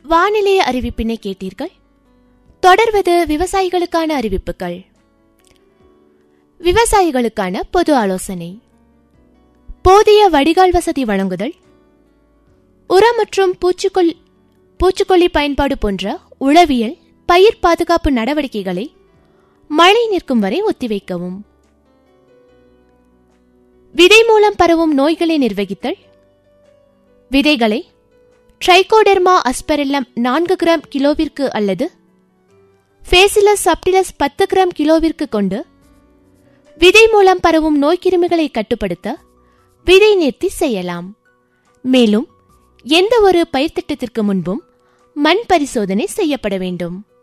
வானிலை அறிவிப்பினை கேட்டீர்கள் தொடர்வது விவசாயிகளுக்கான அறிவிப்புகள் விவசாயிகளுக்கான பொது ஆலோசனை போதிய வடிகால் வசதி வழங்குதல் உரம் மற்றும் பூச்சிக்கொல் பூச்சிக்கொல்லி பயன்பாடு போன்ற உளவியல் பயிர் பாதுகாப்பு நடவடிக்கைகளை மழை நிற்கும் வரை ஒத்திவைக்கவும் விதை மூலம் பரவும் நோய்களை நிர்வகித்தல் விதைகளை ட்ரைகோடெர்மா அஸ்பெரில்லம் நான்கு கிராம் கிலோவிற்கு அல்லது ஃபேசிலஸ் சப்டிலஸ் பத்து கிராம் கிலோவிற்கு கொண்டு விதை மூலம் பரவும் நோய்க்கிருமிகளை கட்டுப்படுத்த விதை நேர்த்தி செய்யலாம் மேலும் எந்த ஒரு பயிர் திட்டத்திற்கு முன்பும் மண் பரிசோதனை செய்யப்பட வேண்டும்